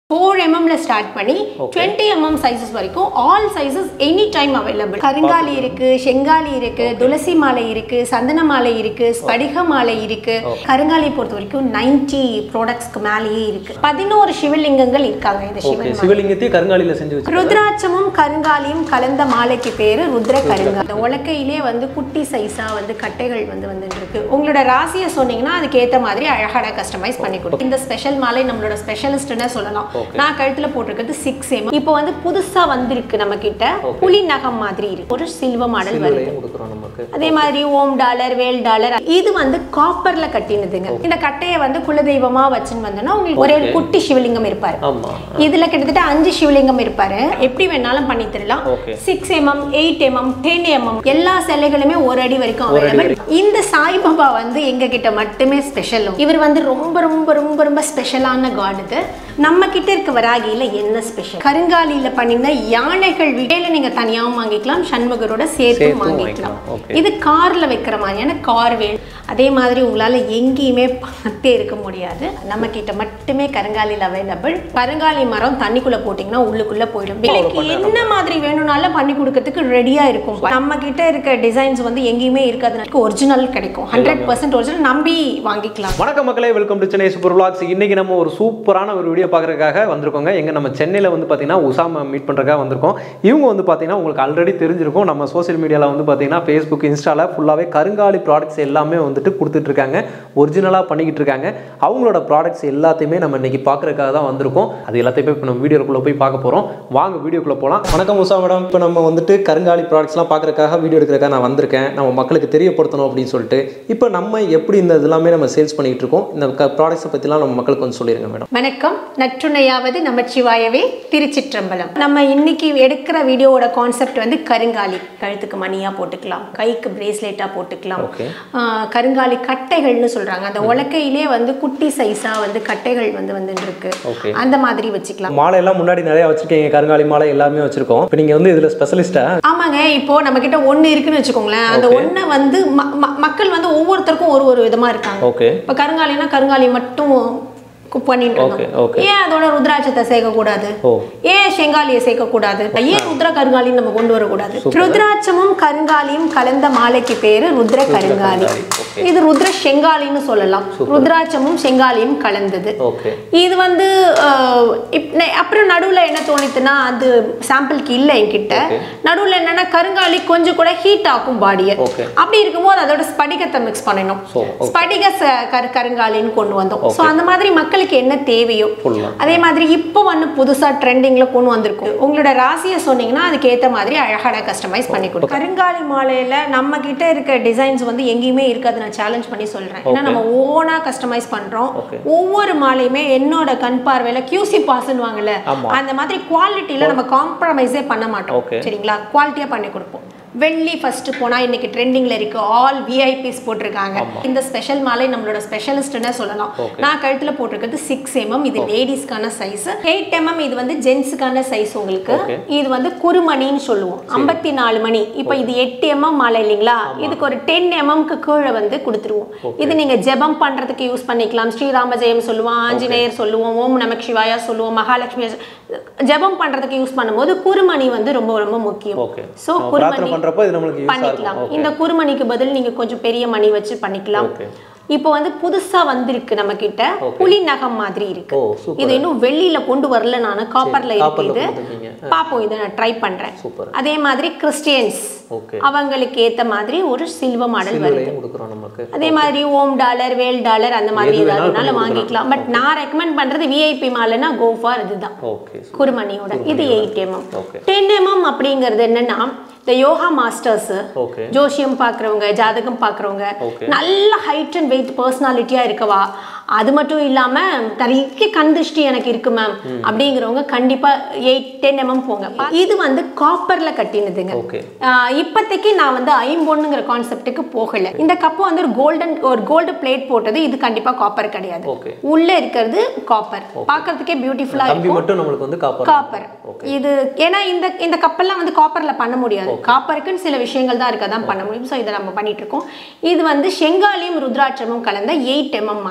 Four எம்எம்ல start பண்ணி twenty mm sizes வரைக்கும் all sizes any time available கருங்காலி இருக்கு செங்காலி இருக்கு துளசி மாலை இருக்கு சந்தன மாலை இருக்கு ஸ்படிக மாலை இருக்கு கருங்காலியை பொறுத்த வரைக்கும் நைன்டி ப்ராடக்ட்ஸ்க்கு மேலேயே இருக்கு பதினோரு சிவலிங்கங்கள் இருக்காங்க இந்த ஓகே சிவன் சிவலிங்கத்தையும் கருங்காலியில செஞ்சு வச்சு ருத்ராட்சமும் கருங்காலியும் கலந்த மாலைக்கு பேரு ருத்ர கருங்கா அந்த உலக்கையிலே வந்து குட்டி சைஸா வந்து கட்டைகள் வந்து வந்துட்டு இருக்கு உங்களோட ராசியை சொன்னீங்கன்னா அதுக்கு ஏத்த மாதிரி அழகான கஸ்டமைஸ் பண்ணி கொடுக்கும் இந்த ஸ்பெஷல் மாலை நம்மளோட ஸ்பெஷலிஸ்ட்னு சொல்லலாம் நான் கழுத்துல போட்டிருக்கிறது சிக்ஸ் எம் இப்போ வந்து புதுசா வந்திருக்கு நம்ம கிட்ட புலி நகம் மாதிரி இருக்கு ஒரு சில்வ மாடல் வருது சிலுவையும் கொடுக்குறோம் நமக்கு அதே மாதிரி ஓம் டாலர் வேல் டாலர் இது வந்து காப்பர்ல கட்டினதுங்க இந்த கட்டையை வந்து குலதெய்வமா வச்சுன்னு வந்தோம்னா உங்களுக்கு ஒரே ஒரு குட்டி சிவலிங்கம் இருப்பாரு ஆமா இதுல கிட்டத்தட்ட அஞ்சு சிவலிங்கம் இருப்பாரு எப்படி வேணாலும் பண்ணி தரலாம் Okay. Six mm eight mm ten mm எல்லா சிலைகளுமே ஒரு அடி வரைக்கும் அவைலபிள் இந்த சாய்பாபா வந்து எங்க கிட்ட மட்டுமே ஸ்பெஷல் இவர் வந்து ரொம்ப ரொம்ப ரொம்ப ரொம்ப ஸ்பெஷலான காட் இது நம்ம கிட்ட இருக்க வராகியில என்ன ஸ்பெஷல் கருங்காலியில பண்ணியிருந்த யானைகள் வீட்டையில நீங்க தனியாவும் வாங்கிக்கலாம் சண்முகரோட சேர்த்தும் சேர்த்தும் வாங்கிக்கலாம் வாங்கிக்கலாம். Okay. இது கார்ல வைக்கிற மாதிரியான கார் வேல் அதே மாதிரி உங்களால எங்கேயுமே பார்த்தே இருக்க முடியாது நம்ம கிட்ட மட்டுமே கருங்காலியில் அவைலபிள் கருங்காலி மரம் தண்ணிக்குள்ள போட்டிங்கன்னா உள்ளுக்குள்ள போயிடும் விலைக்கு என்ன மாதிரி வேணும்னாலும் பண்ணி கொடுக்கறதுக்கு ரெடியா இருக்கும் நம்ம கிட்ட இருக்க டிசைன்ஸ் வந்து எங்கேயுமே இருக்காது ஒரிஜினல் கிடைக்கும் ஹண்ட்ரட் பர்சன்ட் ஒரிஜினல் நம்பி வாங்கிக்கலாம் வணக்கம் மக்களே welcome to Chennai super vlogs இன்னைக்கு நம்ம ஒரு சூப்பரான ஒரு வீடியோ பார்க்கறதுக்காக வந்திருக்கோங்க எங்க நம்ம சென்னையில் வந்து பார்த்தீங்கன்னா உசாமா மீட் பண்ணுறதுக்காக வந்திருக்கோம் இவங்க வந்து பார்த்தீங்கன்னா உங்களுக்கு ஆல்ரெடி தெரிஞ்சிருக்கும் நம்ம சோஷியல் மீடியாவில் வந்து பார்த்தீங்கன்னா ஃபேஸ்புக் இன்ஸ்டால ஃபுல்லாகவே கருங்காலி ப்ராடக்ட்ஸ் எல்லாமே வந்துட்டு கொடுத்துட்டு இருக்காங்க ஒரிஜினலாக பண்ணிக்கிட்டு இருக்காங்க அவங்களோட ப்ராடக்ட்ஸ் எல்லாத்தையுமே நம்ம இன்னைக்கு பார்க்கறதுக்காக தான் வந்திருக்கோம் அது எல்லாத்தையுமே இப்போ நம்ம வீடியோக்குள்ளே போய் பார்க்க போகிறோம் வாங்க வீடியோக்குள்ளே போகலாம் வணக்கம் உஷா மேடம் இப்போ நம்ம வந்துட்டு கருங்காலி ப்ராடக்ட்ஸ்லாம் பார்க்கறதுக்காக வீடியோ எடுக்கிறதுக்காக நான் வந்திருக்கேன் நம்ம மக்களுக்கு தெரியப்படுத்தணும் அப்படின்னு சொல்லிட்டு இப்போ நம்ம எப்படி இந்த இதெல்லாமே நம்ம சேல்ஸ் பண்ணிட்டு இருக்கோம் இந்த ப்ராடக்ட்ஸை பற்றிலாம் நம்ம மக்களுக்கு வந்து சொல்லிடுங்க மேடம் வணக்கம் நற்றுணையாவது நமச்சிவாயவே திருச்சிற்றம்பலம் நம்ம இன்னைக்கு எடுக்கிற வீடியோவோட கான்செப்ட் வந்து கருங்காலி கழுத்துக்கு மணியா போட்டுக்கலாம் கைக்கு பிரேஸ்லெட்டா போட்டுக்கலாம் Okay. ஆஹ் கருங்காலி கட்டைகள்னு சொல்றாங்க அந்த உலக்கையிலே வந்து குட்டி சைஸா வந்து கட்டைகள் வந்து வந்துட்டு இருக்கு Okay. அந்த மாதிரி வச்சுக்கலாம் மாலை எல்லாம் முன்னாடி நிறைய வச்சிருக்கீங்க கருங்காலி மாலை எல்லாமே வச்சிருக்கோம் இப்போ நீங்கள் வந்து இதில் ஸ்பெஷலிஸ்டா ஆமாங்க இப்போ நம்ம கிட்ட ஒண்ணு இருக்குன்னு வச்சுக்கோங்களேன் அந்த ஒண்ணை வந்து ம- ம- மக்கள் வந்து ஒவ்வொருத்தருக்கும் ஒரு ஒரு விதமா இருக்காங்க ஓகே இப்போ கருங்காலினா கருங்காலி மட்டும் குக் பண்ணிட்டு Okay, இருந்தோம் okay. ஏன் அதோட ருத்ராட்சத்தை சேர்க்கக்கூடாது ஓ ஏன் செங்காலியை சேர்க்கக்கூடாது ஏன் ருத்ர கருங்காலின்னு நம்ம கொண்டு வரக்கூடாது ருத்ராட்சமும் கருங்காலியும் கலந்த மாலைக்கு பேரு ருத்ர கருங்காலி okay. இது ருத்ர செங்காலின்னு சொல்லலாம் ருத்ராட்சமும் செங்காலியும் கலந்தது ஓகே இது வந்து அஹ், இப்- நெ- அப்புறம் நடுவுல என்ன தோணித்துன்னா அது சாம்பிளுக்கு இல்லை என்கிட்ட நடுவுல என்னன்னா கருங்காலி கொஞ்சம் கூட ஹீட் ஆக்கும் பாடியை Okay. அப்படி இருக்கும்போது அதோட ஸ்படிகத்தை மிக்ஸ் பண்ணணும் So, ஸ்படிக ச- கரு கருங்காலின்னு கொண்டு வந்தோம் ஸோ அந்த மாதிரி மக்களுக்கு என்ன தேவையோ Full-ஆ. அதே மாதிரி இப்போ வந்து புதுசா ட்ரெண்டிங்ல கொண்டு வந்திருக்கும் உங்களோட ராசியை சொன்னீங்கன்னா அதுக்கு ஏத்த மாதிரி அழகான கஸ்டமைஸ் பண்ணி கொடுக்கும் கருங்காலி மாலையில நம்ம கிட்ட இருக்க டிசைன்ஸ் வந்து எங்கேயுமே இருக்காது நான் சேலஞ்ச் பண்ணி சொல்றேன் ஏன்னா நம்ம ஓனா கஸ்டமைஸ் பண்றோம் Okay. ஒவ்வொரு மாலையுமே என்னோட கண் பார்வையில கியூசி பாஸ்ன்னு வாங்கல ஆமா. அந்த மாதிரி குவாலிட்டியில நம்ம காம்ப்ரமைஸே பண்ண மாட்டோம் Okay. சரிங்களா குவாலிட்டியா பண்ணி கொடுப்போம் வெள்ளி ஃபர்ஸ்ட் போனா இன்னைக்கு ட்ரெண்டிங்ல இருக்கு ஆல் விஐபிஸ் போட்டிருக்காங்க இந்த ஸ்பெஷல் மாலை நம்மளோட ஸ்பெஷலிஸ்ட்னு சொல்லலாம் நான் கழுத்துல போட்டிருக்கிறது சிக்ஸ் எம்எம் இது லேடிஸ்க்கான சைஸ் எயிட் எம்எம் இது வந்து ஜென்ஸுக்கான சைஸ் உங்களுக்கு Okay. இது வந்து குறுமணின்னு சொல்லுவோம் ஐம்பத்தி நாலு மணி இப்போ இது எட்டு எம்எம் மாலை இல்லைங்களா இதுக்கு ஒரு டென் எம்எம்க்கு கீழே வந்து கொடுத்துருவோம் இது நீங்க ஜெபம் பண்றதுக்கு யூஸ் பண்ணிக்கலாம் ஸ்ரீராம ஜெயம் சொல்லுவோம் ஆஞ்சநேயர் சொல்லுவோம் ஓம் நமக் சிவாயா சொல்லுவோம் மகாலட்சுமி ஜெபம் பண்றதுக்கு யூஸ் பண்ணும்போது குறுமணி வந்து ரொம்ப ரொம்ப முக்கியம் ஓகே சோ நம்ம குறுமணி பிரார்த்தனை பண்றப்போ இது நம்மளுக்கு யூஸாக பண்ணிக்கலாம் இருக்கும் இந்த குறுமணிக்கு பதில் நீங்க கொஞ்சம் பெரிய மணி வச்சு பண்ணிக்கலாம் Okay. இப்போ வந்து புதுசா வந்திருக்கு நம்ம கிட்ட புலி நகம் மாதிரி இருக்கு ஓ சூப்பர் இது இன்னும் வெள்ளியில கொண்டு வரல நான் காப்பர்ல இருக்கு காப்பர்ல இது கொடுத்துருக்கீங்க. பாப்போம் இதை நான் ட்ரை பண்றேன் சூப்பர் அதே மாதிரி கிறிஸ்டியன்ஸ் ஓகே அவங்களுக்கு ஏத்த மாதிரி ஒரு சில்வ மாடல் வருது சிலுவையும் கொடுக்குறோம் நமக்கு அதே மாதிரி ஓம் டாலர் வேல் டாலர் அந்த மாதிரி எது வேணாலும் ஏதாவதுனால வாங்கிக்கலாம் பட் நான் ரெக்கமெண்ட் பண்றது விஐபி மாலைனா கோ ஃபார் இதுதான் ஓகே குருமணியோட இது eight mm okay ten mm அப்படிங்கிறது என்னன்னா இந்த யோகா மாஸ்டர்ஸ் ஓகே ஜோசியம் பார்க்குறவங்க ஜாதகம் பார்க்குறவங்க Okay. நல்ல ஹைட் அண்ட் வெயிட் பர்சனாலிட்டியாக இருக்கவா அது மட்டும் இல்லாமல் நிறைய கண் திருஷ்டி எனக்கு இருக்கு மேம் அப்படிங்கிறவங்க கண்டிப்பாக எயிட் டென் எம்எம் போங்க இது வந்து காப்பரில் கட்டினதுங்க ஓகே ஆஹ் இப்போதைக்கு நான் வந்து ஐம்பொன்னுங்கிற கான்செப்ட்டுக்கு போகல இந்த கப்பு வந்து ஒரு கோல்டன் ஒரு கோல்டு பிளேட் போட்டது இது கண்டிப்பா காப்பர் கிடையாது ஓகே உள்ள இருக்கிறது காப்பர் பார்க்கிறதுக்கே பியூட்டிஃபுல்லா கம்பி இருக்கும் மட்டும் நம்மளுக்கு வந்து காப்பர் காப்பர் இது ஏன்னா இந்த இந்த கப்பெல்லாம் வந்து காப்பர்ல பண்ண முடியாது காப்பருக்குன்னு சில விஷயங்கள் தான் இருக்க தான் பண்ண முடியும் ஸோ இதை நம்ம பண்ணிட்டு இருக்கோம் இது வந்து செங்காலியும் ருத்ராட்சமும் கலந்த eight mm 8 mm.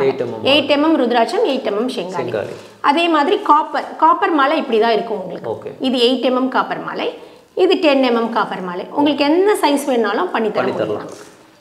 Eight mm ருத்ராட்சம் எயிட் எம்எம் செங்காலி செங்காலி அதே மாதிரி காப்பர் காப்பர் மாலை இப்படி தான் இருக்கும் உங்களுக்கு ஓகே இது எயிட் எம்எம் காப்பர் மாலை இது டென் எம்எம் காப்பர் மாலை உங்களுக்கு என்ன சைஸ் வேணாலும் பண்ணி தர முடியும் தரலாம்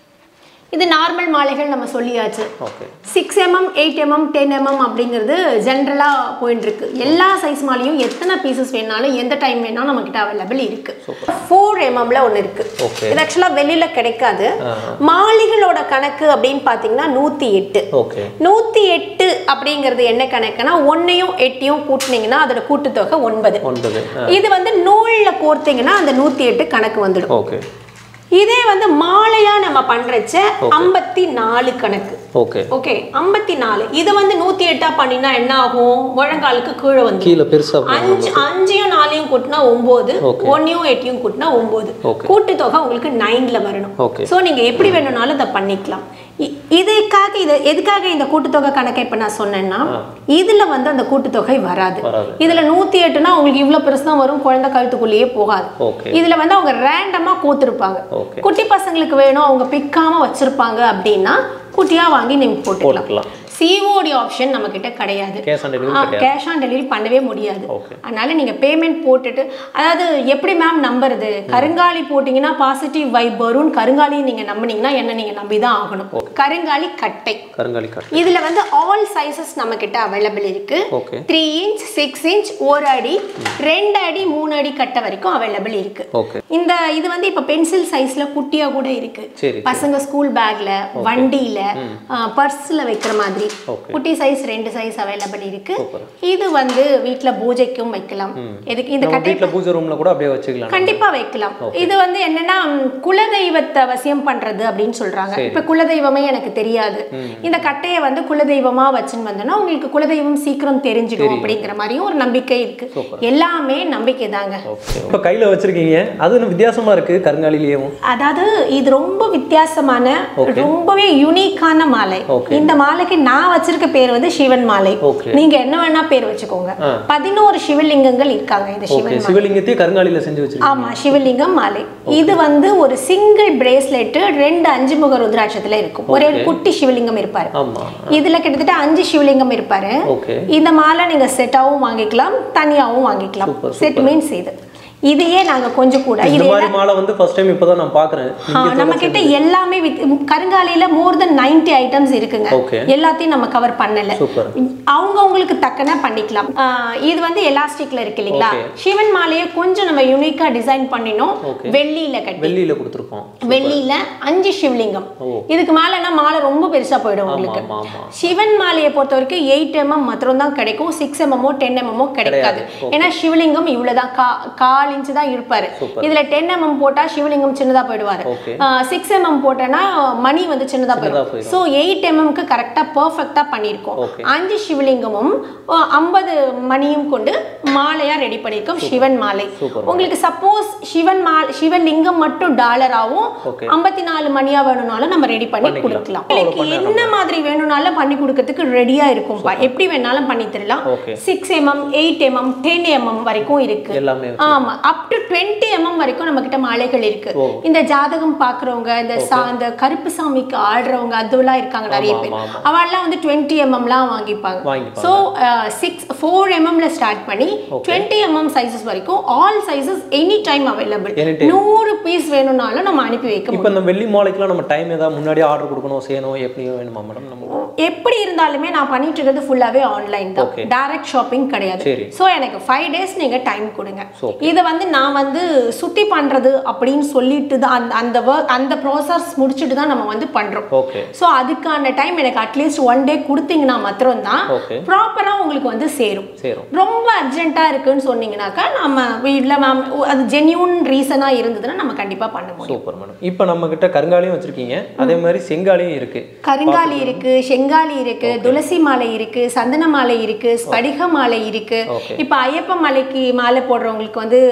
இது நார்மல் மாலைகள் நம்ம சொல்லியாச்சு okay six mm eight mm ten mm அப்படிங்கிறது ஜென்ரலாக போயிட்டு இருக்கு எல்லா சைஸ் மாலையும் எத்தனை பீசஸ் வேணாலும் எந்த டைம் வேணாலும் நம்மக்கிட்ட அவைலபிள் இருக்கு ஃபோர் எம்எம்ல ஒன்று இருக்கு ஓகே இது ஆக்சுவலாக வெளியில கிடைக்காது ஆஹா. மாலைகளோட கணக்கு அப்படின்னு பார்த்தீங்கன்னா நூற்றி எட்டு ஓகே நூற்றி எட்டு அப்படிங்கிறது என்ன கணக்குனா ஒன்றையும் எட்டையும் கூட்டினீங்கன்னா அதோட கூட்டுத்தொகை ஒன்பது ஒன்பது ஆ, இது வந்து நூலில் கோர்த்தீங்கன்னா அந்த நூற்றி எட்டு கணக்கு வந்துடும் ஓகே இதே வந்து மாலையா நம்ம பண்றச்ச ஐம்பத்தி நாலு கணக்கு ஓகே ஓகே ஐம்பத்தி நாலு இது வந்து நூத்தி எட்டா பண்ணினா என்ன ஆகும் முழங்காலுக்கு கீழே வந்து கீழே பெருசா போகும். அஞ்சு அஞ்சையும் நாலையும் கூட்டினா ஒன்பது Okay. ஒன்னையும் எட்டையும் கூட்டினா ஒன்பது Okay. கூட்டுத்தொகை உங்களுக்கு நைன்ல வரணும் ஓகே ஸோ நீங்க எப்படி வேணும்னாலும் இதை பண்ணிக்கலாம் இ- இதுக்காக இது எதுக்காக இந்த கூட்டுத்தொகை கணக்கை இப்ப நான் சொன்னேன்னா இதுல வந்து அந்த கூட்டுத்தொகை வராது வராது இதுல நூத்தி எட்டுனா உங்களுக்கு இவ்வளவு பெருசு தான் வரும் குழந்தை கழுத்துக்குள்ளேயே போகாது ஓகே இதுல வந்து அவங்க ரேண்டமா கோத்திருப்பாங்க ஓகே குட்டி பசங்களுக்கு வேணும் அவங்க பிக்காம வச்சிருப்பாங்க அப்படின்னா குட்டியா வாங்கி நீங்க போட்டுக்கலாம் போட்டுக்கலாம் சிஓடி ஆப்ஷன் நம்ம கிட்ட கிடையாது கேஷ் ஆன் டெலிவரி கிடையாது கேஷ் ஆன் டெலிவரி பண்ணவே முடியாது ஓகே அதனால நீங்க பேமெண்ட் போட்டுட்டு அதாவது எப்படி மேம் நம்புறது கருங்காலி போட்டீங்கன்னா பாசிட்டிவ் வைப் வரும்னு கருங்காலி நீங்க நம்புனீங்கன்னா என்ன நீங்க நம்பி தான் ஆகணும் கருங்காலி கட்டை கருங்காலி காட்டு இதுல வந்து ஆல் சைஸஸ் நம்ம கிட்ட அவைலபிள் இருக்கு okay three inch six inch ஒரு அடி ரெண்டு அடி மூணு அடி கட்டை வரைக்கும் அவைலபிள் இருக்கு ஓகே இந்த இது வந்து இப்ப பென்சில் சைஸ்ல குட்டியா கூட இருக்கு சரி பசங்க ஸ்கூல் பேக்ல வண்டியில பர்ஸ்ல வைக்கிற மாதிரி ஓகே குட்டி சைஸ் ரெண்டு சைஸ் அவைலபிள் இருக்கு சூப்பர் இது வந்து வீட்ல பூஜைக்கும் வைக்கலாம் எதுக்கு இந்த நம்ம கட்டை வீட்டில் பூஜை ரூம்ல கூட அப்படியே வச்சுக்கலாம் கண்டிப்பா வைக்கலாம் இது வந்து என்னன்னா ம், குலதெய்வத்தை வசியம் பண்றது அப்படின்னு சொல்றாங்க இப்ப குலதெய்வமே எனக்கு தெரியாது இந்த கட்டையை வந்து குலதெய்வமா வச்சுன்னு வந்தோம்னா உங்களுக்கு குலதெய்வம் சீக்கிரம் தெரிஞ்சிடும் அப்படிங்கிற மாதிரியும் ஒரு நம்பிக்கை இருக்கு எல்லாமே நம்பிக்கை தாங்க ஓகே இப்போ கையில் வச்சிருக்கீங்க அது இன்னும் வித்தியாசமா இருக்கு கருங்காலிலேயும் அதாவது இது ரொம்ப வித்தியாசமான ரொம்பவே யூனிக்கான மாலை Okay. இந்த மாலைக்கு நான் வச்சிருக்க பேர் வந்து சிவன் மாலை ஓகே நீங்க என்ன வேணா பேர் வச்சுக்கோங்க ஆ. பதினோரு சிவலிங்கங்கள் இருக்காங்க இந்த சிவன் ஓகே சிவலிங்கத்தையும் கருங்காலியில் செஞ்சு வச்சிருக்கீங்க ஆமா சிவலிங்கம் மாலை இது வந்து ஒரு சிங்கிள் பிரேஸ்லெட் ரெண்டு அஞ்சு முக ருத்ராட்சத்துல இருக்கும் ஒரே ஒரு குட்டி சிவலிங்கம் இருப்பாரு ஆமா இதுல கிட்டத்தட்ட அஞ்சு சிவலிங்கம் இருப்பாரு ஓகே இந்த மாலை நீங்க செட்டாவும் வாங்கிக்கலாம் தனியாவும் வாங்கிக்கலாம் Super, செட் மீன்ஸ் இது இதையே நாங்க கொஞ்சம் கூட இந்த இது மாதிரி மாலை வந்து ஃபர்ஸ்ட் டைம் இப்போதான் நான் பார்க்குறேன் நம்ம கிட்ட எல்லாமே வித் கருங்காலியில மோர் தென் 90 ஐட்டம்ஸ் இருக்குங்க ஓகே எல்லாத்தையும் நம்ம கவர் பண்ணல சூப்பர் அவங்கவங்களுக்கு தக்கன பண்ணிக்கலாம் ஆஹ் இது வந்து எலாஸ்டிக்ல இருக்கு இல்லைங்களா Okay. சிவன் மாலையை கொஞ்சம் நம்ம யூனிக்கா டிசைன் பண்ணினோம் Okay. வெள்ளியில கட்டி வெள்ளியில கொடுத்துருக்கோம் வெள்ளியில அஞ்சு சிவலிங்கம் ஓ. இதுக்கு மேலனா மாலை ரொம்ப பெருசா போயிடும் ஆமா உங்களுக்கு ஆமா ஆமா சிவன் மாலையை பொறுத்த வரைக்கும் எயிட் எம்எம் மாத்திரம் தான் கிடைக்கும் சிக்ஸ் எம்எம்மோ டென் எம்எம்மோ கிடைக்காது கிடையாது. ஏன்னா சிவலிங்கம் இவ்வளவுதான் கா கால் இன்ச்சு தான் இருப்பாரு Super. இதுல டென் எம்எம் போட்டா சிவலிங்கம் சின்னதா போயிடுவாரு ஓகே சிக்ஸ் எம்எம் போட்டேன்னா மணி வந்து சின்னதா சின்னதா போயிடும் போயிடும். ஸோ எயிட் எம்எம்க்கு கரெக்டாக பர்ஃபெக்டாக பண்ணியிருக்கோம் Okay. அஞ்சு சிவலிங்கமும் ஐம்பது மணியும் கொண்டு மாலையா ரெடி பண்ணியிருக்கோம் சிவன் மாலை Super. உங்களுக்கு சப்போஸ் சிவன் மா சிவலிங்கம் மட்டும் டாலராகவும் Okay. ஐம்பத்தி நாலு மணியா வேணும்னாலும் நம்ம ரெடி பண்ணி பண்ணிக்கலாம். கொடுக்கலாம் உங்களுக்கு என்ன மாதிரி வேணும்னாலும் பண்ணி கொடுக்கறதுக்கு ரெடியா இருக்கும்பா எப்படி வேணாலும் பண்ணி தரலாம் okay six mm eight mm ten mm வரைக்கும் இருக்கு எல்லாமே ஆமா அப் டு டுவெண்ட்டி எம்எம் வரைக்கும் நம்ம கிட்ட மாலைகள் இருக்கு ஓ. இந்த ஜாதகம் பாக்குறவங்க இந்த சா இந்த கருப்பு சாமிக்கு ஆடுறவங்க அதுவெல்லாம் இருக்காங்க நிறைய ஆமா, பேர் ஆமா, ஆமா. அவெல்லாம் வந்து டுவெண்ட்டி எம்எம்லாம் வாங்கிப்பாங்க வாங்கிப்பாங்க. ஸோ சிக்ஸ் ஃபோர் எம்எம்ல ஸ்டார்ட் பண்ணி டுவெண்ட்டி எம்எம் சைஸஸ் வரைக்கும் all sizes any time available Any time. நூறு பீஸ் வேணும்னாலும் நம்ம அனுப்பி வைக்க முடியும் இப்போ இந்த வெள்ளி மாலைக்கெல்லாம் நம்ம டைம் ஏதாவது முன்னாடியே ஆர்டர் கொடுக்கணும் செய்யணும் எப்படி வேணுமா மேடம் நம்ம எப்படி இருந்தாலுமே நான் பண்ணிட்டு இருக்கிறது ஃபுல்லாவே ஆன்லைன் தான் Okay. டைரக்ட் ஷாப்பிங் கிடையாது சரி. ஸோ எனக்கு ஃபைவ் டேஸ் நீங்க டைம் கொடுங்க So, இதை வந்து நான் வந்து சுத்தி பண்றது அப்படின்னு சொல்லிட்டு தான் அந்த அந்த ஒர்க் அந்த ப்ராசஸ் முடிச்சுட்டு தான் நம்ம வந்து பண்றோம் ஓகே ஸோ அதுக்கான டைம் எனக்கு அட்லீஸ்ட் ஒன் டே கொடுத்தீங்கன்னா மாத்திரம் தான் ஓகே ப்ராப்பரா உங்களுக்கு வந்து சேரும் சேரும் ரொம்ப அர்ஜென்ட்டா இருக்குன்னு சொன்னீங்கன்னாக்கா நம்ம வீட்டில் மேம் அது ஜென்யூன் ரீசனா இருந்ததுன்னா நம்ம கண்டிப்பா பண்ண முடியும் சூப்பர் மேடம் இப்போ நம்ம கிட்ட கருங்காலியும் வச்சிருக்கீங்க அதே மாதிரி செங்காலியும் இருக்கு கருங்காலி இருக்கு செங்காலி இருக்கு துளசி மாலை இருக்கு சந்தன மாலை இருக்கு ஸ்படிக மாலை இருக்கு Okay. இப்ப ஐயப்ப மலைக்கு மாலை போடுறவங்களுக்கு வந்து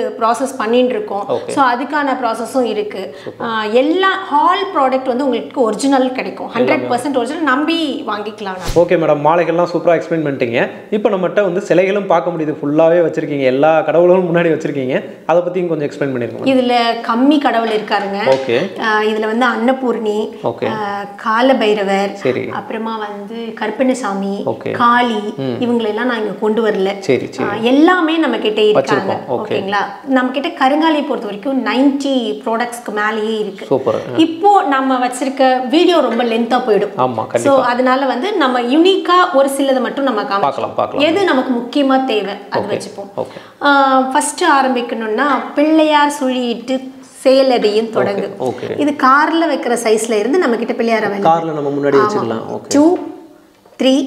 ப்ராசஸ் பண்ணிட்டு இருக்கோம் ஸோ அதுக்கான ப்ராசஸும் இருக்கு ஆஹ் எல்லா ஹால் ப்ராடக்ட் வந்து உங்களுக்கு ஒரிஜினல் கிடைக்கும் ஹண்ட்ரட் பர்சன்ட் ஒரிஜினல் நம்பி வாங்கிக்கலாம் நான் ஓகே மேடம் மாலைகள்லாம் சூப்பராக எக்ஸ்பிளைன் பண்ணிட்டீங்க இப்போ நம்மகிட்ட வந்து சிலைகளும் பார்க்க முடியுது ஃபுல்லாகவே வச்சிருக்கீங்க எல்லா கடவுளும் முன்னாடி வச்சிருக்கீங்க அதை பற்றியும் கொஞ்சம் எக்ஸ்பிளைன் பண்ணிருக்கோம் இதுல கம்மி கடவுள் இருக்காருங்க ஓகே ஆஹ் இதுல வந்து அன்னபூர்ணி ஓகே ஆஹ் காலபைரவர் சரி அப்புறமா வந்து கருப்பண்ணசாமி ஓகே. காளி இவங்களெல்லாம் நான் இங்க கொண்டு வரல சரி சரி ஆஹ் எல்லாமே நம்ம கிட்ட இருக்காங்க வச்சிருக்கோம், okay. ஓகேங்களா நம்ம கிட்ட கருங்காலியை பொறுத்த வரைக்கும் நைன்டி ப்ராடக்ட்ஸ்க்கு மேலேயே இருக்கு சூப்பர் இப்போ நம்ம வச்சிருக்க வீடியோ ரொம்ப லென்த்தா போயிடும் ஆமாம் ஸோ கண்டிப்பாக அதனால வந்து நம்ம யூனிக்கா ஒரு சிலதை மட்டும் நம்ம காமிக்கலாம் பார்க்கலாம் பார்க்கலாம் எது நமக்கு முக்கியமா தேவை அது வச்சுப்போம் ஓகே ஃபர்ஸ்ட் ஆரம்பிக்கணும்னா பிள்ளையார் சுழியிட்டு செயலடியும் தொடங்கு ஓகே இது கார்ல வைக்கிற சைஸ்ல இருந்து நம்ம கிட்ட பிள்ளையார் available. காரில் நம்ம முன்னாடி வச்சிடலாம் okay two three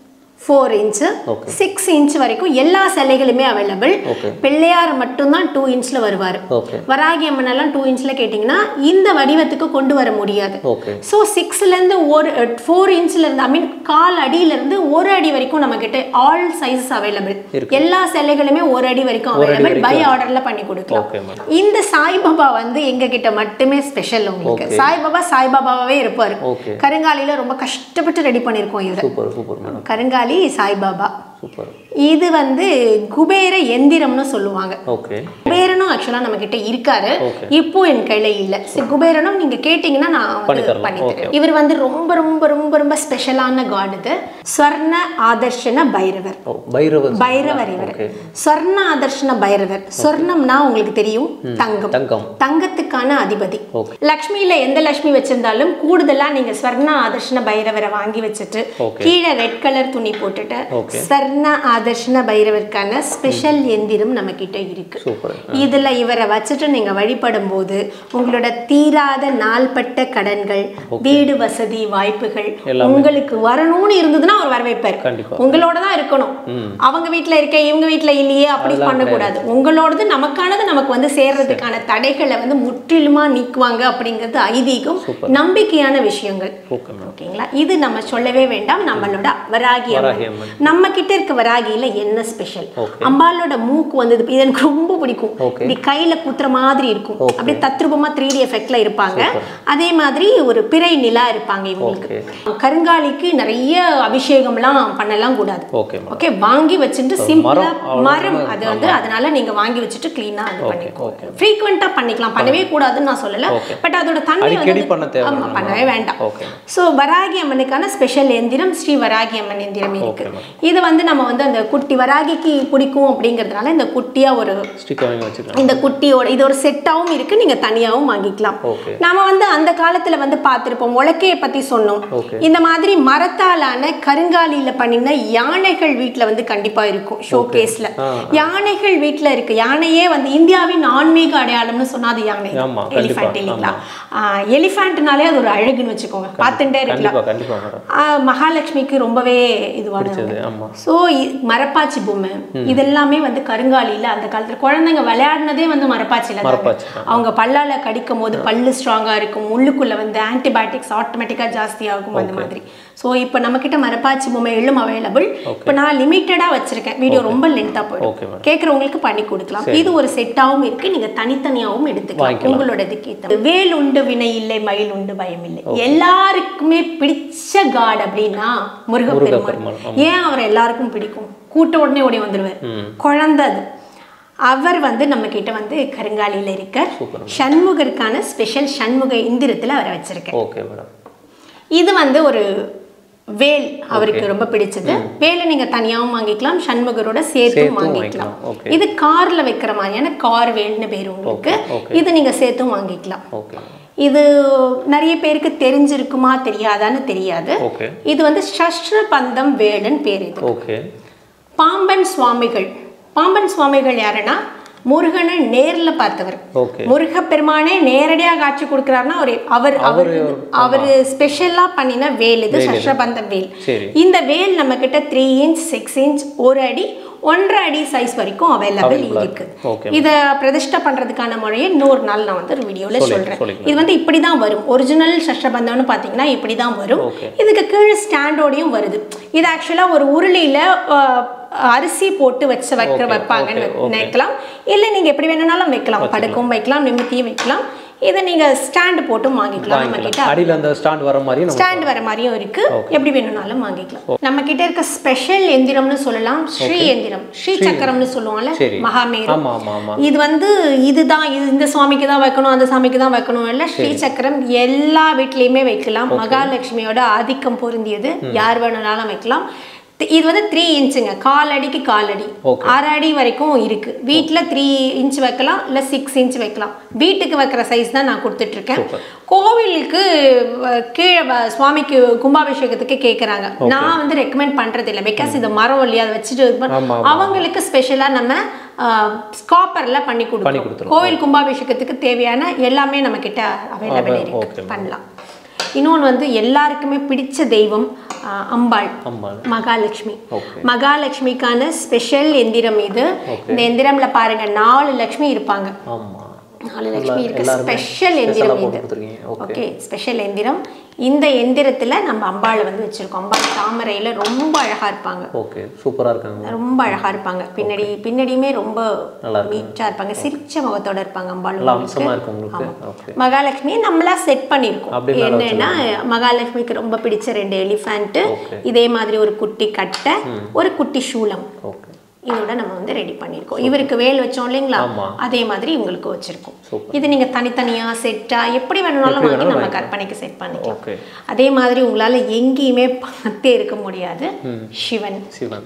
four inch Okay. Six inch வரைக்கும் எல்லா சிலைகளுமே அவைலபிள் Okay. பிள்ளையார் மட்டும்தான் டூ இன்ச்ல வருவார் ஓகே வராகி அம்மன் எல்லாம் டூ இன்ச்ல கேட்டிங்கன்னா இந்த வடிவத்துக்கு கொண்டு வர முடியாது ஓகே ஸோ சிக்ஸ்லேருந்து ஒரு ஃபோர் இன்ச்லேருந்து ஐ மீன் கால் அடியிலேருந்து ஒரு அடி வரைக்கும் நம்ம கிட்ட ஆல் சைஸஸ் அவைலபிள் இருக்கு. எல்லா சிலைகளுமே ஒரு அடி வரைக்கும் ஒரு அடி அவைலபிள் பை வரைக்கும். ஆர்டர்ல பண்ணி கொடுக்கலாம் ஓகே மேடம் இந்த சாய்பாபா வந்து எங்க கிட்ட மட்டுமே ஸ்பெஷல் உங்களுக்கு Okay. சாய்பாபா சாய்பாபாவே இருப்பாரு ஓகே கருங்காலியில ரொம்ப கஷ்டப்பட்டு ரெடி பண்ணியிருக்கோம் இவரை சூப்பர் சூப்பர் மேடம் கருங்காலி சாய்பாபா சூப்பர் இது வந்து குபேர எந்திரம்னு சொல்லுவாங்க ஓகே குபேரனும் ஆக்சுவலாக நம்ம கிட்ட இருக்காரு Okay. இப்போ என் கையில இல்ல சரி குபேரனும் நீங்க கேட்டீங்கன்னா நான் பண்ணி வந்து தரலாம். பண்ணி Okay. தரேன் இவர் வந்து ரொம்ப ரொம்ப ரொம்ப ரொம்ப ஸ்பெஷலான காட் இது ஸ்வர்ண ஆதர்ஷன பைரவர் ஓ பைரவர் பைரவர் இவர் ஓகே ஸ்வர்ண ஆதர்ஷன பைரவர் சொர்ணம்னா உங்களுக்கு தெரியும் தங்கம் தங்கம் தங்கத்துக்கான அதிபதி Okay. லக்ஷ்மியில எந்த லக்ஷ்மி வச்சிருந்தாலும் கூடுதலா நீங்க ஸ்வர்ண ஆதர்ஷன பைரவரை வாங்கி வச்சுட்டு Okay. கீழே ரெட் கலர் துணி போட்டுட்டு Okay. ஸ்வர்ண ஆதர்ஷன பைரவருக்கான ஸ்பெஷல் எந்திரம் நம்ம கிட்ட இருக்கு சூப்பர் இதுல இவரை வச்சுட்டு நீங்க வழிபடும் போது உங்களோட தீராத நாள்பட்ட கடன்கள் வீடு வசதி வாய்ப்புகள் எல்லாமே. உங்களுக்கு வரணும்னு இருந்ததுன்னா அவர் வர வைப்பார் கண்டிப்பா. உங்களோட தான் இருக்கணும் அவங்க வீட்ல இருக்க இவங்க வீட்ல இல்லையே அப்படி பண்ணக்கூடாது உங்களோடது நமக்கானது நமக்கு வந்து சேர்றதுக்கான தடைகளை வந்து முற்றிலுமா நீக்குவாங்க அப்படிங்கிறது ஐதீகம் நம்பிக்கையான விஷயங்கள் ஓகே மேடம் ஓகேங்களா இது நம்ம சொல்லவே வேண்டாம் நம்மளோட வராகி வராகி அம்மன் அம்மன். நம்ம கிட்ட இருக்க வராகியில என்ன ஸ்பெஷல் Okay. அம்பாலோட மூக்கு வந்து இது இது எனக்கு ரொம்ப பிடிக்கும் Okay. இப்படி கையில குத்துற மாதிரி இருக்கும் Okay. அப்படியே தத்ரூபமா த்ரீ டி எஃபெக்ட்ல இருப்பாங்க அதே மாதிரி ஒரு பிறை நிலா இருப்பாங்க இவங்களுக்கு கருங்காலிக்கு நிறைய அபிஷேகம்லாம் பண்ணலாம் கூடாது ஓகே மேடம் ஓகே வாங்கி வச்சுட்டு சிம்பிளா மரம் அவ்வளவு மரம் அது வந்து அதனால நீங்க வாங்கி வச்சுட்டு க்ளீனா அது ஓகே பண்ணிக்கோங்க ஃப்ரீக்வெண்டா பண்ணிக்கலாம் பண்ணவே கூடாதுன்னு நான் சொல்லல Okay. பட் அதோட தண்ணி அடிக்கடி வந்து பண்ண தேவை ஆமா நம்ம. பண்ணவே வேண்டாம் ஓகே ஸோ வராகி அம்மனுக்கான ஸ்பெஷல் எந்திரம் ஸ்ரீ வராகி அம்மன் எந்திரம் இருக்கு Okay, இது வந்து நம்ம வந்து அந்த குட்டி வராகிக்கு பிடிக்கும் அப்படிங்கிறதுனால இந்த குட்டியா ஒரு ஸ்டிக்கர் வாங்கி வச்சுக்கலாம் இந்த குட்டியோட இது ஒரு செட்டாவும் இருக்கு நீங்க தனியாவும் வாங்கிக்கலாம் ஓகே நாம வந்து அந்த காலத்துல வந்து பார்த்திருப்போம் உலக்கையை பத்தி சொன்னோம் ஓகே இந்த மாதிரி மரத்தாலான கருங்காலியில பண்ணின யானைகள் வீட்ல வந்து கண்டிப்பா இருக்கும் ஷோகேஸ்ல ஆ. யானைகள் வீட்ல இருக்கு யானையே வந்து இந்தியாவின் ஆன்மீக அடையாளம்னு சொன்னா அது யானை ஆமா, கண்டிப்பா, எலிஃபண்ட் இல்லைங்களா எலிஃபண்ட்னாலே அது ஒரு அழகுன்னு வச்சுக்கோங்க பார்த்துட்டே இருக்கலாம் கண்டிப்பா கண்டிப்பா மேடம் ஆ, மகாலட்சுமிக்கு ரொம்பவே இதுவானது பிடிச்சது ஆமா ஸோ மரப்பாச்சி பொம்மை இதெல்லாமே வந்து கருங்காலியில அந்த காலத்துல குழந்தைங்க விளையாடினதே வந்து மரப்பாச்சியில தாங்க. மரப்பாச்சி தான். அவங்க பல்லால கடிக்கும் போது பல்லு ஸ்ட்ராங்கா இருக்கும் உள்ளுக்குள்ள வந்து ஆன்டிபயோட்டிக்ஸ் ஆட்டோமேட்டிக்கா ஜாஸ்தி ஆகும் அந்த மாதிரி ஸோ இப்போ நம்ம கிட்ட மரப்பாச்சி பொம்மைகளும் அவைலபிள் இப்போ நான் லிமிட்டடா வச்சிருக்கேன் வீடியோ ரொம்ப லென்த்தா Okay, போயிடும் madam. கேட்குறவங்களுக்கு பண்ணி கொடுக்கலாம் இது ஒரு செட்டாவும் இருக்கு நீங்க தனித்தனியாவும் எடுத்துக்கலாம் வாங்கிக்கலாம். உங்களோட இதுக்கு ஏத்த வேல் உண்டு வினை இல்லை மயில் உண்டு பயம் இல்லை எல்லாருக்குமே பிடிச்ச காட் அப்படின்னா முருகப்பெருமான் முருகப்பெருமான், ஏன் அவர் எல்லாருக்கும் பிடிக்கும் கூட்ட உடனே ஓடி வந்துடுவார் ம் குழந்தை அது அவர் வந்து நம்ம கிட்ட வந்து கருங்காலியில இருக்கார் Super. சண்முகருக்கான ஸ்பெஷல் சண்முக இந்திரத்துல அவரை வச்சிருக்கேன் ஓகே மேடம் இது வந்து ஒரு வேல் அவருக்கு ரொம்ப பிடிச்சது வேலை நீங்க தனியாவும் வாங்கிக்கலாம் சண்முகரோட சேர்த்தும் சேர்த்தும் வாங்கிக்கலாம் வாங்கிக்கலாம். Okay. இது கார்ல வைக்கிற மாதிரியான கார் வேல்னு பேர் உங்களுக்கு Okay, okay. இது நீங்க சேர்த்தும் வாங்கிக்கலாம் ஓகே இது நிறைய பேருக்கு தெரிஞ்சிருக்குமா தெரியாதான்னு தெரியாது ஓகே இது வந்து சஷ்ர பந்தம் வேலன் பேர் இது ஓகே பாம்பன் சுவாமிகள் பாம்பன் சுவாமிகள் யாருன்னா முருகனை நேர்ல பார்த்தவர் ஓகே முருகப்பெருமானே நேரடியா காட்சி கொடுக்குறாருன்னா அவர் அவர் அவர் அவர் ஸ்பெஷலா பண்ணின வேல் இது சஷ்ரபந்த வேல் சரி இந்த வேல் நம்ம கிட்ட த்ரீ இன்ச் சிக்ஸ் இன்ச் ஒரு அடி ஒன்றரை அடி சைஸ் வரைக்கும் அவைலபிள் Available-ஆ இருக்கு ஓகே இத பிரதிஷ்டை பண்றதுக்கான முறையை இன்னொரு நாள் நான் வந்து ஒரு வீடியோல சொல்லி- சொல்றேன் சொல்லிக்கலாம். இது வந்து இப்படி தான் வரும் ஒரிஜினல் சஷ்ரபந்தம்னு பார்த்தீங்கன்னா இப்படி தான் வரும் Okay. இதுக்கு கீழே ஸ்டாண்டோடையும் வருது இது ஆக்சுவலாக ஒரு உருளியில் அரிசி போட்டு வச்சு வைக்கிற Okay, வைப்பாங்கன்னு okay, okay. நினைக்கலாம் இல்லை நீங்க எப்படி வேணும்னாலும் வைக்கலாம் படுக்கவும் வைக்கலாம் நிமித்தியும் வைக்கலாம் இதை நீங்க ஸ்டாண்ட் போட்டும் வாங்கிக்கலாம் நம்ம கிட்ட அடியில் அந்த ஸ்டாண்ட் வர மாதிரி நம்ம ஸ்டாண்ட் வர மாதிரியும் இருக்கு எப்படி வேணும்னாலும் வாங்கிக்கலாம் நம்ம கிட்ட இருக்க ஸ்பெஷல் எந்திரம்னு சொல்லலாம் ஸ்ரீ எந்திரம் ஸ்ரீ சக்கரம்னு சொல்லுவோம்ல சரி. மகாமேரு ஆமா ஆமா ஆமா இது வந்து இதுதான் இது இந்த சுவாமிக்கு தான் வைக்கணும் அந்த சாமிக்கு தான் வைக்கணும் இல்ல ஸ்ரீ சக்கரம் எல்லா வீட்லயுமே வைக்கலாம் மகாலட்சுமியோட ஆதிக்கம் பொருந்தியது யார் வேணும்னாலும் வைக்கலாம் தி- இது வந்து த்ரீ இன்ச்சுங்க கால் அடிக்கு கால் அடி Okay. அரை அடி வரைக்கும் இருக்கு வீட்ல த்ரீ இன்ச் வைக்கலாம் இல்ல சிக்ஸ் இன்ச் வைக்கலாம் வீட்டுக்கு வைக்கிற சைஸ் தான் நான் கொடுத்துட்டு இருக்கேன் Super. கோவிலுக்கு அஹ், கீழே வ- சுவாமிக்கு கும்பாபிஷேகத்துக்கு கேட்குறாங்க நான் வந்து ரெக்கமெண்ட் பண்றது இல்லை பிகாஸ் இது மரம் இல்லையா அதை வச்சுட்டு இது பண்ண- ஆமா, அவங்களுக்கு ஸ்பெஷலாக நம்ம ஸ்காப்பர்ல பண்ணி பண்ணி கொடுக்குறோம் கொடுத்துருவோம். கோவில் கும்பாபிஷேகத்துக்கு தேவையான எல்லாமே நம்ம கிட்ட அவைலபிள் okay, இருக்கு ma'am. பண்ணலாம் இன்னொன்று வந்து எல்லாருக்குமே பிடிச்ச தெய்வம் அஹ், அம்பாள் அம்பாள் மகாலட்சுமி ஓகே மகாலட்சுமிக்கான ஸ்பெஷல் எந்திரம் இது Okay. இந்த எந்திரம்ல பாருங்க நாலு லட்சுமி இருப்பாங்க ஆமா நாலு லட்சுமி இருக்கு எல்லாருமே ஸ்பெஷல் special ஆ எந்திரம் போட்டு இது கொடுத்துருக்கீங்க ஓகே ஓகே ஸ்பெஷல் எந்திரம் இந்த எந்திரத்துல நம்ம அம்பாளை வந்து வச்சிருக்கோம் அம்பாள் தாமரையில ரொம்ப அழகா இருப்பாங்க ஓகே சூப்பரா இருக்காங்க ரொம்ப அழகா இருப்பாங்க பின்னாடி பின்னாடியுமே ரொம்ப நல்லா இருக்கு. நீட்டா இருப்பாங்க சிரிச்ச முகத்தோட இருப்பாங்க அம்பாள் நல்லா உங்களுக்கு. அம்சமா இருக்கு உங்களுக்கு ஓகே மகாலட்சுமியை நம்மளா செட் பண்ணியிருக்கோம் அப்படி மேல என்னன்னா மகாலட்சுமிக்கு ரொம்ப பிடிச்ச ரெண்டு எலிஃபண்ட் Okay. இதே மாதிரி ஒரு குட்டி கட்டை ஒரு குட்டி சூலம் ஓகே இதோட நம்ம வந்து ரெடி பண்ணியிருக்கோம் இவருக்கு வேல் வச்சோம் இல்லைங்களா ஆமா. அதே மாதிரி இவங்களுக்கு வச்சிருக்கோம் Super. இது நீங்க தனித்தனியா செட்டா எப்படி வேணும்னாலும் எப்படி வாங்கி வேணாலும் நம்ம கற்பனைக்கு செட் பண்ணிக்கலாம் ஓகே அதே மாதிரி உங்களால எங்கேயுமே பார்த்தே இருக்க முடியாது சிவன் சிவன்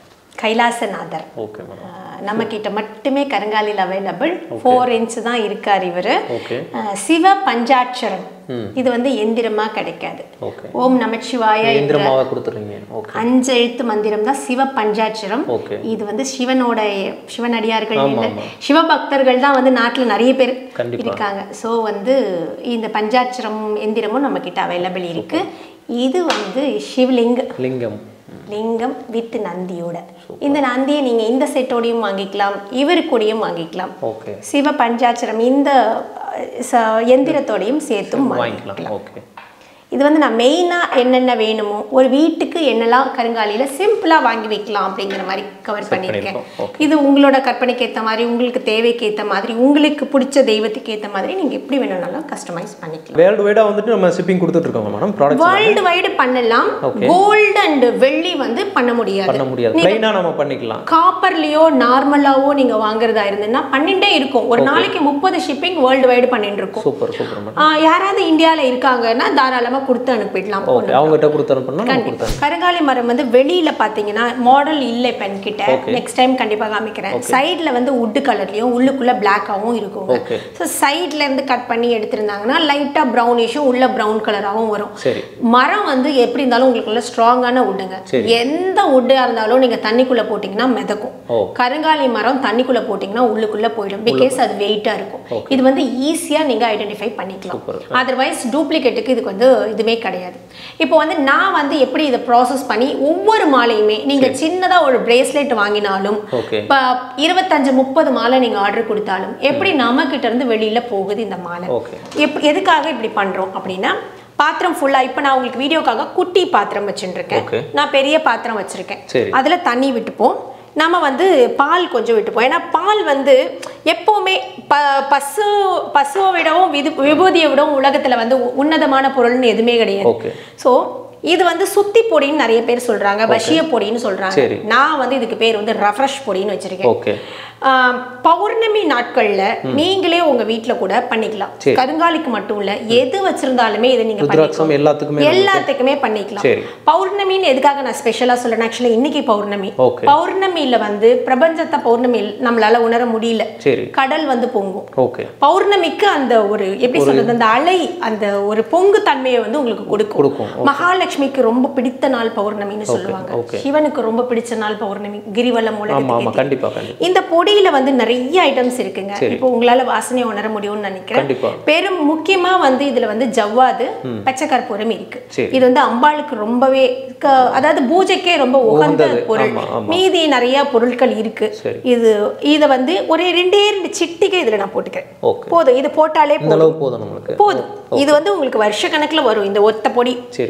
கைலாசநாதர் ஓகே மேடம் அஹ் நம்ம கிட்ட மட்டுமே கருங்காலில் அவைலபிள் ஃபோர் இன்ச் தான் இருக்கார் இவரு ஓகே அஹ் சிவ பஞ்சாட்சரம் இது வந்து எந்திரமா கிடைக்காது ஓகே ஓம் நமச்சிவாய என்ற இந்திரமாவை கொடுத்துருங்க ஓகே அஞ்சு எழுத்து மந்திரம் தான் சிவ பஞ்சாட்சரம் ஓகே இது வந்து சிவனோட சிவனடியார்கள் ஆமா, இல்ல ஆமா. சிவபக்தர்கள் தான் வந்து நாட்டுல நிறைய பேர் கண்டிப்பா. இருக்காங்க ஸோ வந்து இந்த பஞ்சாட்சரம் எந்திரமும் நம்ம கிட்ட அவைலபிள் இருக்கு இது வந்து சிவலிங்க லிங்கம் லிங்கம் வித் நந்தியோட இந்த நந்தியை நீங்க இந்த செட்டோடையும் வாங்கிக்கலாம் இவரு கூடயும் வாங்கிக்கலாம் ஓகே சிவ பஞ்சாட்சரம் இந்த அஹ், ச- எந்திரத்தோடையும் சேர்த்தும் வாங்கிக்கலாம் வாங்கிக்கலாம் ஓகே இது வந்து நான் மெயினாக என்னென்ன வேணுமோ ஒரு வீட்டுக்கு என்னெல்லாம் கருங்காலியில் சிம்பிளாக வாங்கி வைக்கலாம் அப்படிங்கிற மாதிரி கவர் பண்ணியிருக்கேன் பண்ணியிருக்கோம். இது உங்களோட கற்பனைக்கு ஏற்ற மாதிரி உங்களுக்கு தேவைக்கு ஏற்ற மாதிரி உங்களுக்கு பிடிச்ச தெய்வத்துக்கு ஏற்ற மாதிரி நீங்கள் எப்படி வேணும்னாலும் கஸ்டமைஸ் பண்ணிக்கலாம் வேர்ல்டு வைடாக வந்துட்டு நம்ம ஷிப்பிங் கொடுத்துட்டு இருக்கோங்க மேடம் ப்ராடக்ட்ஸ் வேர்ல்டு வைடு பண்ணலாம் Okay. கோல்டு அண்ட் வெள்ளி வந்து பண்ண முடியாது பண்ண முடியாது ப்ளைனாக நம்ம பண்ணிக்கலாம் காப்பர்லயோ நார்மலாவோ நீங்க வாங்குறதா இருந்ததுன்னா பண்ணிட்டே இருக்கும் ஒரு நாளைக்கு முப்பது ஷிப்பிங் வேர்ல்டு வைடு பண்ணிட்டு இருக்கோம் சூப்பர் சூப்பர் மேடம் ஆ, யாராவது இந்தியால இருக்காங்கன்னா தாராளமா கொடுத்து அனுப்பிடலாம் ஓகே அவங்ககிட்ட கொடுத்து அனுப்புனா நம்ம கண்டிப்பா கருங்காலி மரம் வந்து வெளியில பாத்தீங்கன்னா மாடல் இல்லை பென் கிட்ட நெக்ஸ்ட் டைம் கண்டிப்பா காமிக்கிறேன் சைடுல வந்து உட் கலர்லயும் உள்ளுக்குள்ள பிளாக்காவும் இருக்கும் Okay. ஸோ சைட்ல இருந்து கட் பண்ணி எடுத்திருந்தாங்கன்னா லைட்டா ப்ரௌனிஷும் உள்ள ப்ரௌன் கலராகவும் வரும் சரி மரம் வந்து எப்படி இருந்தாலும் உங்களுக்குள்ள ஸ்ட்ராங்கான உட்டுங்க சரி. எந்த உட்டா இருந்தாலும் நீங்க தண்ணிக்குள்ள போட்டீங்கன்னா மிதக்கும் ஓ. கருங்காலி மரம் தண்ணிக்குள்ள போட்டீங்கன்னா உள்ளுக்குள்ள போயிடும் பிகாஸ் அது வெயிட்டா இருக்கும் இது வந்து ஈஸியா நீங்க ஐடென்டிஃபை பண்ணிக்கலாம் Super. அதர்வைஸ் டூப்ளிகேட்டுக்கு இதுக்கு வந்து இதுவே கிடையாது இப்போ வந்து நான் வந்து எப்படி இதை ப்ராசஸ் பண்ணி ஒவ்வொரு மாலையுமே நீங்க சின்னதா ஒரு பிரேஸ்லெட் வாங்கினாலும் ஓகே இப்போ இருபத்தஞ்சு முப்பது மாலை நீங்க ஆர்டர் கொடுத்தாலும் எப்படி நம்ம கிட்ட இருந்து வெளியில போகுது இந்த மாலை ஓகே எப்படி எதுக்காக இப்படி பண்றோம் அப்படின்னா பாத்திரம் ஃபுல்லா இப்போ நான் உங்களுக்கு வீடியோக்காக குட்டி பாத்திரம் வச்சுருக்கேன் Okay. நான் பெரிய பாத்திரம் வச்சிருக்கேன் சரி. அதுல தண்ணி விட்டுப்போம் நம்ம வந்து பால் கொஞ்சம் விட்டுப்போம் ஏன்னா பால் வந்து எப்போவுமே ப பசு பசுவை விடவும் விது விபூதியை விடவும் உலகத்துல வந்து உ- உன்னதமான பொருள்னு எதுவுமே கிடையாது ஓகே ஸோ இது வந்து சுத்தி பொடின்னு நிறைய பேர் சொல்றாங்க வசிய பொடின்னு சொல்றாங்க சரி. நான் வந்து இதுக்கு பேர் வந்து ரஃப்ரெஷ் பொடின்னு வச்சிருக்கேன் ஓகே ஆஹ் பௌர்ணமி நாட்கள்ல நீங்களே உங்க வீட்ல கூட பண்ணிக்கலாம் சரி. கருங்காலிக்கு மட்டும் இல்ல எது வச்சிருந்தாலுமே இதை நீங்க ருத்ராட்சம் பண்ணிக்கலாம் எல்லாத்துக்குமே எல்லாத்துக்குமே பண்ணிக்கலாம் சரி. பௌர்ணமின்னு எதுக்காக நான் ஸ்பெஷலா சொல்றேன் ஆக்சுவலி இன்னைக்கு பௌர்ணமி Okay. பௌர்ணமியில வந்து பிரபஞ்சத்தை பௌர்ணமி நம்மளால உணர முடியல சரி கடல் வந்து பொங்கும் ஓகே பௌர்ணமிக்கு அந்த ஒரு எப்படி சொல்றது அந்த அலை அந்த ஒரு பொங்கு தன்மையை வந்து உங்களுக்கு கொடுக்கும் கொடுக்கும். மகாலட்சுமிக்கு ரொம்ப பிடித்த நாள் பௌர்ணமின்னு சொல்லுவாங்க okay. சிவனுக்கு ரொம்ப பிடிச்ச நாள் பௌர்ணமி கிரிவலம் ஆமா ஆமா உலகத்துக்கு கண்டிப்பா கண்டிப்பா இந்த பொடியில வந்து நிறைய ஐட்டம்ஸ் இருக்குங்க இப்போ உங்களால வாசனையை உணர முடியும்னு நினைக்கிறேன் கண்டிப்பா பெரும் முக்கியமா வந்து இதுல வந்து ஜவ்வாது பச்சை கற்பூரம் இருக்கு சரி. இது வந்து அம்பாளுக்கு ரொம்பவே க- அதாவது பூஜைக்கே ரொம்ப உகந்த உகந்தது. பொருள் ஆமா, ஆமா. மீதி நிறைய பொருட்கள் இருக்கு சரி. இது இத வந்து ஒரே ரெண்டே ரெண்டு சிட்டிகை இதுல நான் போட்டுக்கிறேன் ஓகே போதும் இது போட்டாலே இந்த போதும் அளவு போதும் நம்மளுக்கு போதும் இது வந்து உங்களுக்கு வருஷ கணக்குல வரும் இந்த ஒத்த பொடி சரி இந்த பொடி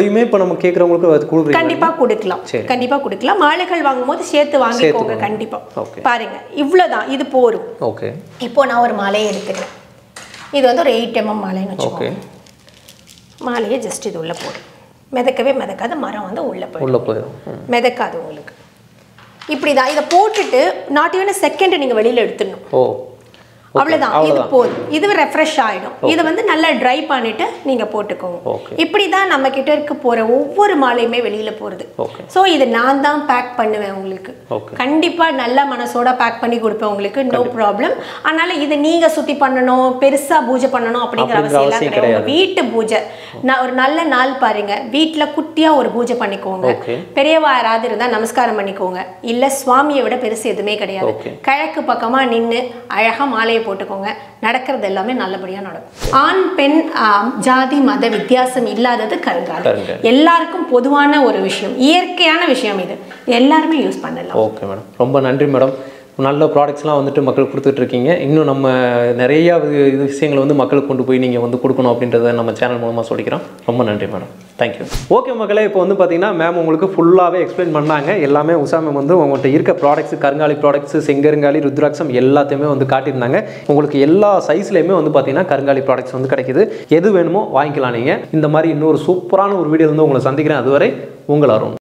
மறுபடியுமே இப்போ நம்ம கேட்குறவங்களுக்கு அது கொடுக்குறீங்க கண்டிப்பா கொடுக்கலாம் சரி. கண்டிப்பா கொடுக்கலாம் மாலைகள் வாங்கும்போது சேர்த்து வாங்கிக்கோங்க கண்டிப்பா ஓகே பாருங்க இவ்வளவுதான் இது போரும் ஓகே இப்போ நான் ஒரு மாலையை எடுத்துக்கிறேன் இது வந்து ஒரு எயிட் எம்எம் மாலைன்னு ஓகே வச்சுக்கோங்க மாலையை ஜஸ்ட் இது உள்ள போடும் மிதக்கவே மிதக்காத மரம் வந்து உள்ள போயிடும் உள்ளே போயிடும் ம். மிதக்காது உங்களுக்கு இப்படி தான் இதை போட்டுட்டு நாட் ஈவன் செகண்ட் நீங்கள் வெளியில் எடுத்துடணும் ஓ அவ்வளவுதான் இது போதும் இது ரெஃப்ரெஷ் ஆயிடும் இதை வந்து நல்லா ட்ரை பண்ணிட்டு நீங்க போட்டுக்கோங்க ஓகே இப்படி தான் நம்ம கிட்ட இருக்க போற ஒவ்வொரு மாலையுமே வெளியில போறது ஓகே ஸோ இது நான் தான் பேக் பண்ணுவேன் உங்களுக்கு ஓகே கண்டிப்பா நல்ல மனசோட பேக் பண்ணி கொடுப்பேன் உங்களுக்கு நோ ப்ராப்ளம் அதனால இதை நீங்க சுத்தி பண்ணணும் பெருசா பூஜை பண்ணணும் அப்படிங்கிற அப்படிங்கிற அவசியம் எல்லாம் அவசியம் கிடையாது உங்க வீட்டு பூஜை நான் ஒரு நல்ல நாள் பாருங்க வீட்ல குட்டியா ஒரு பூஜை பண்ணிக்கோங்க ஓகே பெரியவா யாராவது இருந்தா நமஸ்காரம் பண்ணிக்கோங்க இல்ல சுவாமியை விட பெருசு எதுவுமே கிடையாது ஓகே கிழக்கு பக்கமா நின்று அழகா மாலையை போட்டுக்கோங்க நடக்கிறது எல்லாமே நல்லபடியா நடக்கும் ஆண் பெண் ஆம், ஜாதி மத வித்தியாசம் இல்லாதது கருங்காலி கருங்காலி. எல்லாருக்கும் பொதுவான ஒரு விஷயம் இயற்கையான விஷயம் இது எல்லாருமே யூஸ் பண்ணலாம் ஓகே மேடம் ரொம்ப நன்றி மேடம் நல்ல ப்ராடக்ட்ஸ்லாம் வந்துட்டு மக்களுக்கு கொடுத்துட்டு இருக்கீங்க இன்னும் நம்ம நிறையா இது இது விஷயங்களை வந்து மக்களுக்கு கொண்டு போய் நீங்கள் வந்து கொடுக்கணும் அப்படின்றத நம்ம சேனல் மூலமாக சொல்லிக்கிறோம் ரொம்ப நன்றி மேடம் தேங்க்யூ ஓகே மக்களே இப்போ வந்து பார்த்தீங்கன்னா மேம் உங்களுக்கு ஃபுல்லாகவே எக்ஸ்பிளைன் பண்ணாங்க எல்லாமே உஷா மேம் வந்து உங்கள்கிட்ட இருக்க ப்ராடக்ட்ஸ் கருங்காலி ப்ராடக்ட்ஸ் செங்கருங்காலி ருத்ராட்சம் எல்லாத்தையுமே வந்து காட்டியிருந்தாங்க உங்களுக்கு எல்லா சைஸ்லையுமே வந்து பார்த்தீங்கன்னா கருங்காலி ப்ராடக்ட்ஸ் வந்து கிடைக்குது எது வேணுமோ வாங்கிக்கலாம் நீங்கள் இந்த மாதிரி இன்னொரு சூப்பரான ஒரு வீடியோ வந்து உங்களை சந்திக்கிறேன் அதுவரை உங்கள் அருண்